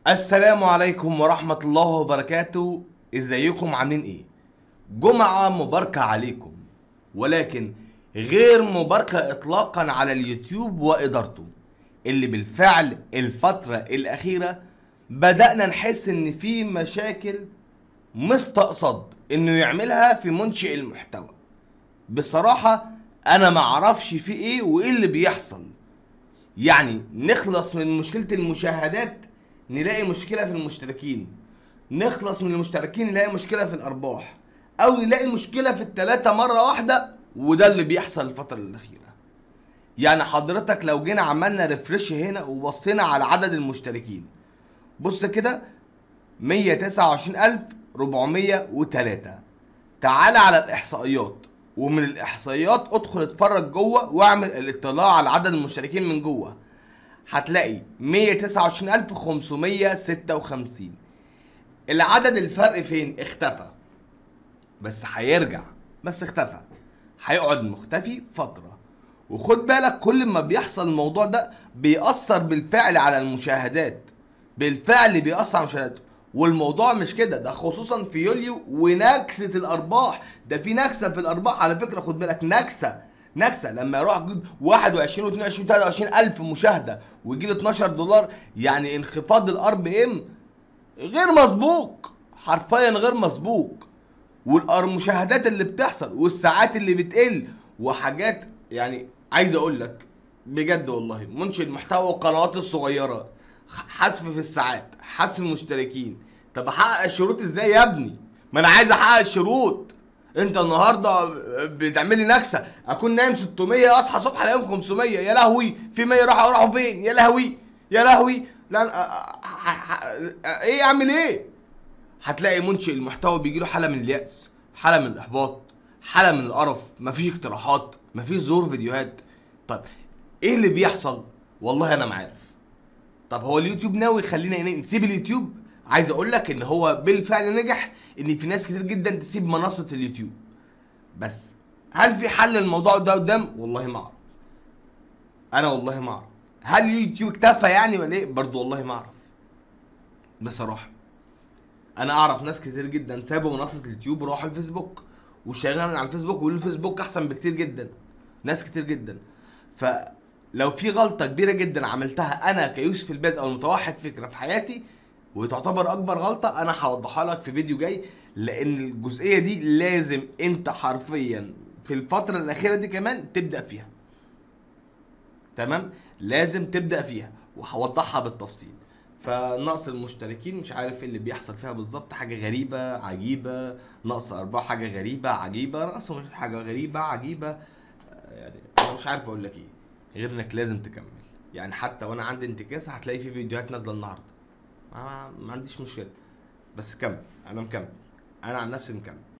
السلام عليكم ورحمة الله وبركاته ازيكم عاملين ايه جمعة مباركة عليكم ولكن غير مباركة اطلاقا على اليوتيوب وادارته اللي بالفعل الفترة الاخيرة بدأنا نحس ان في مشاكل مستقصد انه يعملها في منشئ المحتوى بصراحة انا معرفش في ايه وايه اللي بيحصل يعني نخلص من مشكلة المشاهدات نلاقي مشكلة في المشتركين نخلص من المشتركين نلاقي مشكلة في الأرباح أو نلاقي مشكلة في التلاتة مرة واحدة وده اللي بيحصل الفترة الأخيرة يعني حضرتك لو جينا عملنا ريفرش هنا وبصينا على عدد المشتركين بص كده 129403 تعالى على الإحصائيات ومن الإحصائيات ادخل اتفرج جوه واعمل الاطلاع على عدد المشتركين من جوه هتلاقي 129556 العدد الفرق فين اختفى بس هيرجع بس اختفى هيقعد مختفي فترة وخد بالك كل ما بيحصل الموضوع ده بيأثر بالفعل على المشاهدات بالفعل بيأثر على المشاهدات والموضوع مش كده ده خصوصا في يوليو ونكسة الأرباح ده في نكسة في الأرباح على فكرة خد بالك نكسة نكسه لما يروح يجيب 21 و22 23 الف مشاهده ويجي له 12 دولار يعني انخفاض الار بي ام غير مسبوق حرفيا غير مسبوق والمشاهدات اللي بتحصل والساعات اللي بتقل وحاجات يعني عايز اقول لك بجد والله منشئ المحتوى والقنوات الصغيره حذف في الساعات حذف المشتركين طب احقق الشروط ازاي يا ابني ما انا عايز احقق الشروط انت النهارده بتعمل لي نكسه اكون نايم 600 اصحى الصبح الاقيهم 500 يا لهوي في 100 راحوا راحوا فين يا لهوي يا لهوي لا أ- أ- ح- ح- ايه اعمل ايه هتلاقي منشئ المحتوى بيجي له حاله من الياس حاله من الاحباط حاله من القرف مفيش اقتراحات مفيش ظهور فيديوهات طب ايه اللي بيحصل والله انا ما عارف طب هو اليوتيوب ناوي يخلينا إيه؟ نسيب اليوتيوب عايز اقول لك ان هو بالفعل نجح ان في ناس كتير جدا تسيب منصه اليوتيوب بس هل في حل الموضوع ده قدام والله ما اعرف انا والله ما اعرف هل اليوتيوب اكتفى يعني ولا ايه برضه والله ما اعرف بصراحه انا اعرف ناس كتير جدا سابوا منصه اليوتيوب وراحوا الفيسبوك وشغالين على الفيسبوك ويقولوا الفيسبوك احسن بكتير جدا ناس كتير جدا فلو في غلطه كبيره جدا عملتها انا كيوسف الباز او المتوحد فكره في حياتي وتعتبر اكبر غلطه انا هوضحها لك في فيديو جاي لان الجزئيه دي لازم انت حرفيا في الفتره الاخيره دي كمان تبدا فيها تمام لازم تبدا فيها وهوضحها بالتفصيل فنقص المشتركين مش عارف ايه اللي بيحصل فيها بالظبط حاجه غريبه عجيبه نقص ارباح حاجه غريبه عجيبه نقص مش حاجه غريبه عجيبه آه، يعني انا مش عارف اقول لك ايه غير انك لازم تكمل يعني حتى وانا عندي انتكاسه هتلاقي في فيديوهات نازله النهارده ما, ما عنديش مشكله بس كمل انا مكمل انا عن نفسي مكمل